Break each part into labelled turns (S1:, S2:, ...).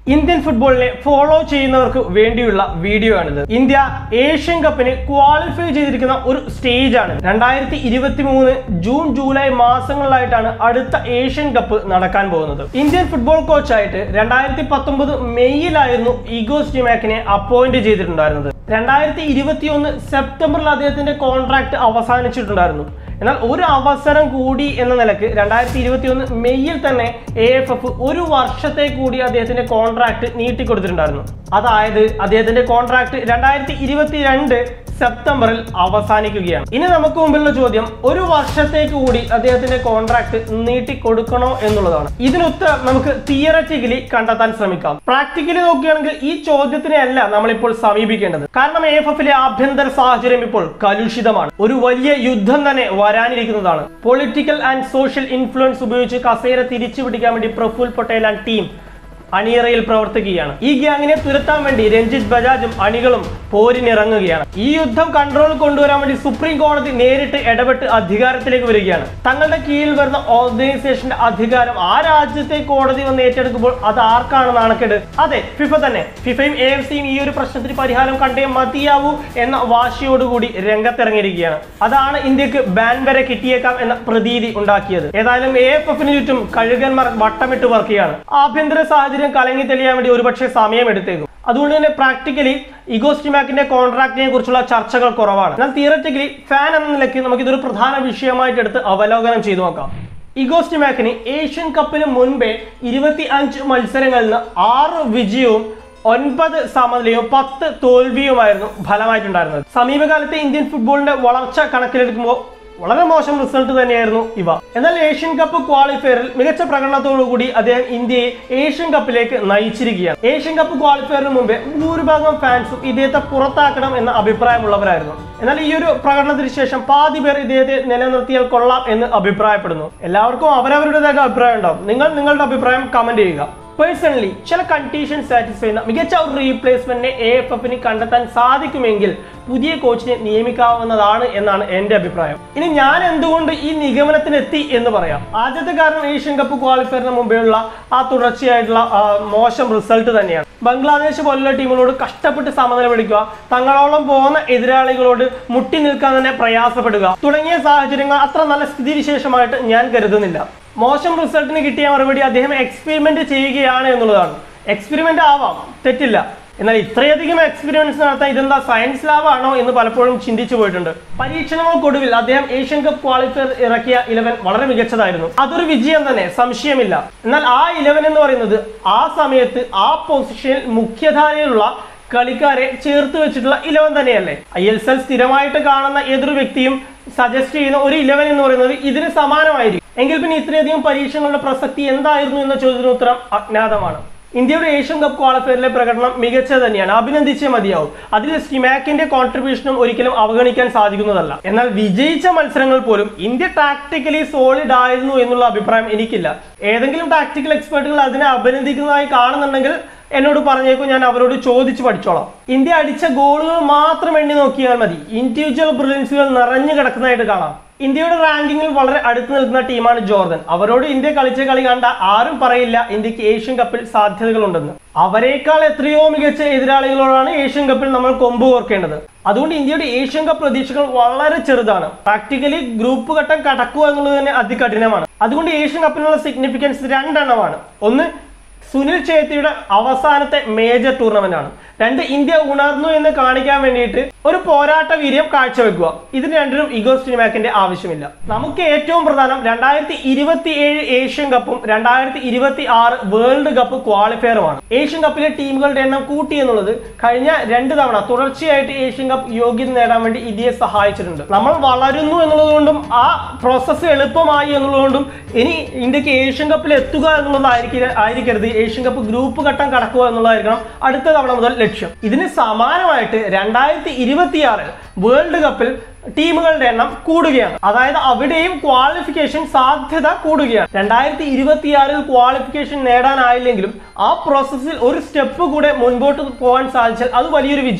S1: Indian ഫുട്ബോളിനെ follow ചെയ്യുന്നവർക്ക് വേണ്ടിയുള്ള വീഡിയോ ആണിത് ഇന്ത്യ ഏഷ്യൻ കപ്പിന് ക്വാളിഫൈ ചെയ്തിരിക്കുന്ന ഒരു സ്റ്റേജ് ആണ് രണ്ടായിരത്തി ഇരുപത്തി മൂന്ന് ജൂൺ ജൂലൈ മാസങ്ങളിലായിട്ടാണ് അടുത്ത ഏഷ്യൻ കപ്പ് നടക്കാൻ പോകുന്നത് ഇന്ത്യൻ ഫുട്ബോൾ കോച്ചായിട്ട് രണ്ടായിരത്തി പത്തൊമ്പത് മെയ്യിലായിരുന്നു ഈഗോ സ്റ്റിമാക്കിനെ അപ്പോയിന്റ് ചെയ്തിട്ടുണ്ടായിരുന്നത് രണ്ടായിരത്തി ഇരുപത്തി ഒന്ന് സെപ്റ്റംബറിൽ അദ്ദേഹത്തിന്റെ കോൺട്രാക്ട് അവസാനിച്ചിട്ടുണ്ടായിരുന്നു എന്നാൽ ഒരു അവസരം കൂടി എന്ന നിലക്ക് രണ്ടായിരത്തി ഇരുപത്തി ഒന്ന് മെയ്യിൽ തന്നെ എ എഫ് എഫ് ഒരു വർഷത്തെ കൂടി അദ്ദേഹത്തിന്റെ കോൺട്രാക്ട് നീട്ടിക്കൊടുത്തിട്ടുണ്ടായിരുന്നു അതായത് അദ്ദേഹത്തിന്റെ കോൺട്രാക്ട് രണ്ടായിരത്തി ഇരുപത്തി രണ്ട് സെപ്റ്റംബറിൽ അവസാനിക്കുകയാണ് ഇനി നമുക്ക് മുമ്പിലുള്ള ചോദ്യം ഒരു വർഷത്തേക്ക് കൂടി അദ്ദേഹത്തിന്റെ കോൺട്രാക്ട് നീട്ടി കൊടുക്കണോ എന്നുള്ളതാണ് ഇതിനുത്തരം നമുക്ക് തിയററ്റിക്കലി കണ്ടെത്താൻ ശ്രമിക്കാം പ്രാക്ടിക്കലി നോക്കുകയാണെങ്കിൽ ഈ ചോദ്യത്തിനെ അല്ല നമ്മളിപ്പോൾ സമീപിക്കേണ്ടത് കാരണം എ എഫ് എഫിലെ ആഭ്യന്തര സാഹചര്യം ഇപ്പോൾ കലുഷിതമാണ് ഒരു വലിയ യുദ്ധം തന്നെ വരാനിരിക്കുന്നതാണ് പൊളിറ്റിക്കൽ ആൻഡ് സോഷ്യൽ ഇൻഫ്ലുവൻസ് ഉപയോഗിച്ച് കസേര തിരിച്ചു പിടിക്കാൻ വേണ്ടി പ്രഫുൽ പട്ടേൽ ആൻഡ് ടീം അണിയറയിൽ പ്രവർത്തിക്കുകയാണ് ഈ ഗ്യാങ്ങിനെ തുരത്താൻ വേണ്ടി രഞ്ജിത്ത് ബജാജും അണികളും പോരിനിറങ്ങുകയാണ് ഈ യുദ്ധം കൺട്രോൾ കൊണ്ടുവരാൻ വേണ്ടി സുപ്രീം കോടതി നേരിട്ട് ഇടപെട്ട് അധികാരത്തിലേക്ക് വരികയാണ് തങ്ങളുടെ കീഴിൽ വരുന്ന ഓർഗനൈസേഷന്റെ അധികാരം ആ രാജ്യത്തെ കോടതി വന്ന് ഏറ്റെടുക്കുമ്പോൾ അത് ആർക്കാണ് നാണക്കേട് അതെ ഫിഫ തന്നെ ഫിഫയും എ എഫ് സിയും ഈ ഒരു പ്രശ്നത്തിന് പരിഹാരം കണ്ടേ മതിയാവൂ എന്ന വാശിയോടുകൂടി രംഗത്തിറങ്ങിയിരിക്കുകയാണ് അതാണ് ഇന്ത്യക്ക് ബാൻ വരെ കിട്ടിയേക്കാം എന്ന പ്രതീതി ഉണ്ടാക്കിയത് ഏതായാലും എ എഫ് എഫിന് ചുറ്റും കഴുകന്മാർ വട്ടമിട്ട് വർക്കുകയാണ് ആഭ്യന്തര സാഹചര്യം കലങ്ങി തെളിയാൻ വേണ്ടി ഒരുപക്ഷെ സമയം എടുത്തേക്കും അതുകൊണ്ട് തന്നെ പ്രാക്ടിക്കലി ഇഗോസ്റ്റിമാക്കിന്റെ കോൺട്രാക്റ്റിനെ കുറിച്ചുള്ള ചർച്ചകൾ കുറവാണ് എന്നാൽ തിയററ്റിക്കലി ഫാൻ എന്ന നിലയ്ക്ക് നമുക്ക് ഇതൊരു പ്രധാന വിഷയമായിട്ട് എടുത്ത് അവലോകനം ചെയ്തു നോക്കാം ഇഗോസ്റ്റിമാക്കിന് ഏഷ്യൻ കപ്പിന് മുൻപേ ഇരുപത്തി അഞ്ച് മത്സരങ്ങളിൽ നിന്ന് ആറ് വിജയവും ഒൻപത് സമനിലയും പത്ത് തോൽവിയുമായിരുന്നു ഫലമായിട്ടുണ്ടായിരുന്നത് സമീപകാലത്തെ ഇന്ത്യൻ ഫുട്ബോളിന്റെ വളർച്ച കണക്കിലെടുക്കുമ്പോൾ വളരെ മോശം റിസൾട്ട് തന്നെയായിരുന്നു ഇവ എന്നാൽ ഏഷ്യൻ കപ്പ് ക്വാളിഫയറിൽ മികച്ച പ്രകടനത്തോടുകൂടി അദ്ദേഹം ഇന്ത്യയെ ഏഷ്യൻ കപ്പിലേക്ക് നയിച്ചിരിക്കുകയാണ് ഏഷ്യൻ കപ്പ് ക്വാളിഫയറിന് മുമ്പേ ഭൂരിഭാഗം ഫാൻസും ഇദ്ദേഹത്തെ പുറത്താക്കണം എന്ന അഭിപ്രായമുള്ളവരായിരുന്നു എന്നാൽ ഈ ഒരു പ്രകടനത്തിന് ശേഷം പാതി പേർ ഇദ്ദേഹത്തെ നിലനിർത്തിയാൽ കൊള്ളാം എന്ന് അഭിപ്രായപ്പെടുന്നു എല്ലാവർക്കും അവരവരുടേതായ അഭിപ്രായം ഉണ്ടാവും നിങ്ങൾ നിങ്ങളുടെ അഭിപ്രായം കമന്റ് ചെയ്യുക പേഴ്സണലി ചില കണ്ടീഷൻ സാറ്റിസ്ഫൈ ചെയ്യുന്ന മികച്ച ഒരു റീപ്ലേസ്മെന്റിനെ എ എഫ് എഫിന് കണ്ടെത്താൻ സാധിക്കുമെങ്കിൽ പുതിയ കോച്ചിനെ നിയമിക്കാവുന്നതാണ് എന്നാണ് എന്റെ അഭിപ്രായം ഇനി ഞാൻ എന്തുകൊണ്ട് ഈ നിഗമനത്തിന് എത്തി എന്ന് പറയാം ആദ്യത്തെ കാരണം ഏഷ്യൻ കപ്പ് ക്വാളിഫയറിന് മുമ്പേയുള്ള ആ തുടർച്ചയായിട്ടുള്ള ആ, മോശം റിസൾട്ട് തന്നെയാണ് ബംഗ്ലാദേശ് പോലുള്ള ടീമുകളോട് കഷ്ടപ്പെട്ട് സമനില പിടിക്കുക തങ്ങളോളം പോകുന്ന എതിരാളികളോട് മുട്ടി നിൽക്കാൻ തന്നെ പ്രയാസപ്പെടുക തുടങ്ങിയ സാഹചര്യങ്ങൾ അത്ര നല്ല സ്ഥിതിവിശേഷമായിട്ട് ഞാൻ കരുതുന്നില്ല മോശം റിസൾട്ടിന് കിട്ടിയ മറുപടി അദ്ദേഹം എക്സ്പെരിമെന്റ് ചെയ്യുകയാണ് എന്നുള്ളതാണ് എക്സ്പെരിമെന്റ് ആവാം തെറ്റില്ല എന്നാൽ ഇത്രയധികം എക്സ്പീരിയൻസ് നടത്താൻ ഇതെന്താ സയൻസ് ലാബാണോ എന്ന് പലപ്പോഴും ചിന്തിച്ചു പോയിട്ടുണ്ട് പരീക്ഷണങ്ങൾക്കൊടുവിൽ അദ്ദേഹം ഏഷ്യൻ കപ്പ് ക്വാളിഫയർ ഇറക്കിയ ഇലവൻ വളരെ മികച്ചതായിരുന്നു അതൊരു വിജയം തന്നെ സംശയമില്ല എന്നാൽ ആ ഇലവൻ എന്ന് പറയുന്നത് ആ സമയത്ത് ആ പൊസിഷനിൽ മുഖ്യധാരയിലുള്ള കളിക്കാരെ ചേർത്ത് വെച്ചിട്ടുള്ള ഇലവൻ തന്നെയല്ലേ ഐ എൽ എൽ സ്ഥിരമായിട്ട് കാണുന്ന ഏതൊരു വ്യക്തിയും സജസ്റ്റ് ചെയ്യുന്ന ഒരു ഇലവൻ എന്ന് പറയുന്നത് ഇതിന് സമാനമായിരിക്കും എങ്കിൽ പിന്നെ ഇത്രയധികം പരീക്ഷണങ്ങളുടെ പ്രസക്തി എന്തായിരുന്നു എന്ന ചോദ്യത്തിന് ഉത്തരം അജ്ഞാതമാണ് ഇന്ത്യയുടെ ഏഷ്യൻ കപ്പ് ക്വാളിഫയറിലെ പ്രകടനം മികച്ചത് തന്നെയാണ് അഭിനന്ദിച്ചേ മതിയാവും അതിൽ സ്റ്റിമാക്കിന്റെ കോൺട്രിബ്യൂഷനും ഒരിക്കലും അവഗണിക്കാൻ സാധിക്കുന്നതല്ല എന്നാൽ വിജയിച്ച മത്സരങ്ങൾ പോലും ഇന്ത്യ ടാക്ടിക്കലി സോളിഡ് ആയിരുന്നു എന്നുള്ള അഭിപ്രായം എനിക്കില്ല ഏതെങ്കിലും ടാക്ടിക്കൽ എക്സ്പേർട്ടുകൾ അതിനെ അഭിനന്ദിക്കുന്നതായി കാണുന്നുണ്ടെങ്കിൽ എന്നോട് പറഞ്ഞേക്കും ഞാൻ അവരോട് ചോദിച്ചു പഠിച്ചോളാം ഇന്ത്യ അടിച്ച ഗോളുകൾ മാത്രം എണ്ണി നോക്കിയാൽ മതി ഇൻഡിവിജ്വൽ ബ്രില്യൻസുകൾ നിറഞ്ഞു കിടക്കുന്നതായിട്ട് കാണാം ഇന്ത്യയുടെ റാങ്കിങ്ങിൽ വളരെ അടുത്ത് നിൽക്കുന്ന ടീമാണ് ജോർദൻ അവരോട് ഇന്ത്യ കളിച്ച കളി കണ്ട ആരും പറയില്ല ഇന്ത്യക്ക് ഏഷ്യൻ കപ്പിൽ സാധ്യതകളുണ്ടെന്ന് അവരെക്കാൾ എത്രയോ മികച്ച എതിരാളികളോടാണ് ഏഷ്യൻ കപ്പിൽ നമ്മൾ കൊമ്പ് ഓർക്കേണ്ടത് അതുകൊണ്ട് ഇന്ത്യയുടെ ഏഷ്യൻ കപ്പ് പ്രതീക്ഷകൾ വളരെ ചെറുതാണ് പ്രാക്ടിക്കലി ഗ്രൂപ്പ് ഘട്ടം കടക്കുക എന്നുള്ളത് തന്നെ അതികഠിനമാണ് അതുകൊണ്ട് ഏഷ്യൻ കപ്പിനുള്ള സിഗ്നിഫിക്കൻസ് രണ്ടെണ്ണമാണ് ഒന്ന് സുനിൽ ഛേത്രിയുടെ അവസാനത്തെ മേജർ ടൂർണമെന്റ് ആണ് രണ്ട് ഇന്ത്യ ഉണർന്നു എന്ന് കാണിക്കാൻ വേണ്ടിയിട്ട് ഒരു പോരാട്ട വീര്യം കാഴ്ചവെക്കുക ഇതിന് രണ്ടിനും ഇഗോ സ്റ്റിമാക്കിന്റെ ആവശ്യമില്ല നമുക്ക് ഏറ്റവും പ്രധാനം രണ്ടായിരത്തി ഇരുപത്തി ഏഴ് ഏഷ്യൻ കപ്പും രണ്ടായിരത്തി ഇരുപത്തി ആറ് വേൾഡ് കപ്പ് ക്വാളിഫയറുമാണ് ഏഷ്യൻ കപ്പിലെ ടീമുകളുടെ എണ്ണം കൂട്ടി എന്നുള്ളത് കഴിഞ്ഞ രണ്ട് തവണ തുടർച്ചയായിട്ട് ഏഷ്യൻ കപ്പ് യോഗ്യത നേടാൻ വേണ്ടി ഇന്ത്യയെ സഹായിച്ചിട്ടുണ്ട് നമ്മൾ വളരുന്നു എന്നുള്ളതുകൊണ്ടും ആ പ്രോസസ്സ് എളുപ്പമായി എന്നുള്ളതുകൊണ്ടും ഇനി ഇന്ത്യക്ക് ഏഷ്യൻ കപ്പിൽ എത്തുക എന്നുള്ളതായിരിക്കും ആയിരിക്കരുത് ഏഷ്യൻ കപ്പ് ഗ്രൂപ്പ് ഘട്ടം കടക്കുക എന്നുള്ളതായിരിക്കണം അടുത്ത തവണ മുതൽ ലക്ഷ്യം ഇതിന് സമാനമായിട്ട് രണ്ടായിരത്തി ഇരുപത്തിയാറിൽ വേൾഡ് കപ്പിൽ ടീമുകളുടെ എണ്ണം കൂടുകയാണ് അതായത് അവിടെയും ക്വാളിഫിക്കേഷൻ സാധ്യത കൂടുകയാണ് രണ്ടായിരത്തി ഇരുപത്തിയാറിൽ ക്വാളിഫിക്കേഷൻ നേടാനായില്ലെങ്കിലും ആ പ്രോസസ്സിൽ ഒരു സ്റ്റെപ്പ് കൂടെ മുൻപോട്ട് പോകാൻ സാധിച്ചാൽ അത് വലിയൊരു വിജയമാണ്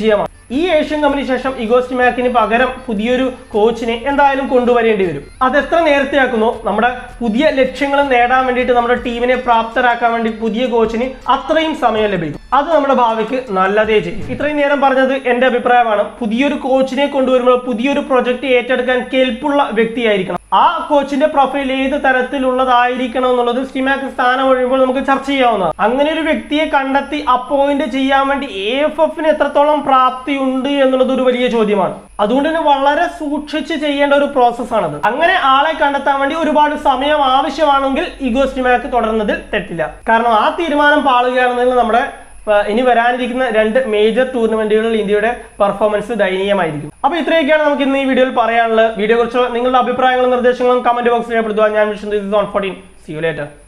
S1: ഈ ഏഷ്യൻ കപ്പിന് ശേഷം ഇഗോസ്റ്റ് മാക്കിന് പകരം പുതിയൊരു കോച്ചിനെ എന്തായാലും കൊണ്ടുവരേണ്ടി വരും അത് എത്ര നേരത്തെയാക്കുന്നോ നമ്മുടെ പുതിയ ലക്ഷ്യങ്ങൾ നേടാൻ വേണ്ടിയിട്ട് നമ്മുടെ ടീമിനെ പ്രാപ്തരാക്കാൻ വേണ്ടി പുതിയ കോച്ചിന് അത്രയും സമയം ലഭിക്കും അത് നമ്മുടെ ഭാവിക്ക് നല്ലതേ ചെയ്യും ഇത്രയും നേരം പറഞ്ഞത് എന്റെ അഭിപ്രായമാണ് പുതിയൊരു കോച്ചിനെ കൊണ്ടുവരുമ്പോൾ പുതിയൊരു പ്രൊജക്ട് ഏറ്റെടുക്കാൻ കെൽപ്പുള്ള വ്യക്തിയായിരിക്കണം ആ കോച്ചിന്റെ പ്രൊഫൈൽ ഏത് തരത്തിലുള്ളതായിരിക്കണം എന്നുള്ളത് സ്റ്റിമാക്ക് സ്ഥാനം ഒഴിയുമ്പോൾ നമുക്ക് ചർച്ച ചെയ്യാവുന്നതാണ് അങ്ങനെ ഒരു വ്യക്തിയെ കണ്ടെത്തി അപ്പോയിന്റ് ചെയ്യാൻ വേണ്ടി എ എഫ് എഫിന് എത്രത്തോളം പ്രാപ്തി ഉണ്ട് എന്നുള്ളത് ഒരു വലിയ ചോദ്യമാണ് അതുകൊണ്ട് തന്നെ വളരെ സൂക്ഷിച്ച് ചെയ്യേണ്ട ഒരു പ്രോസസ്സാണത് അങ്ങനെ ആളെ കണ്ടെത്താൻ വേണ്ടി ഒരുപാട് സമയം ആവശ്യമാണെങ്കിൽ ഇഗോ സ്റ്റിമാക്ക് തുടരുന്നതിൽ തെറ്റില്ല കാരണം ആ തീരുമാനം പാളുകയാണെന്നുണ്ടെങ്കിൽ നമ്മുടെ ആ, ഇനി വരാനിരിക്കുന്ന രണ്ട് മേജർ ടൂർണമെന്റുകളിൽ ഇന്ത്യയുടെ പെർഫോമൻസ് ദയനീയമായിരിക്കും അപ്പൊ ഇത്രയൊക്കെയാണ് നമുക്ക് ഇന്ന് ഈ വീഡിയോയിൽ പറയാനുള്ളത് വീഡിയോ കുറിച്ച് നിങ്ങളുടെ അഭിപ്രായങ്ങളും നിർദ്ദേശങ്ങളും കമന്റ് ബോക്സിൽ രേഖപ്പെടുത്തുക ഞാൻ Vishnu fourteen see you later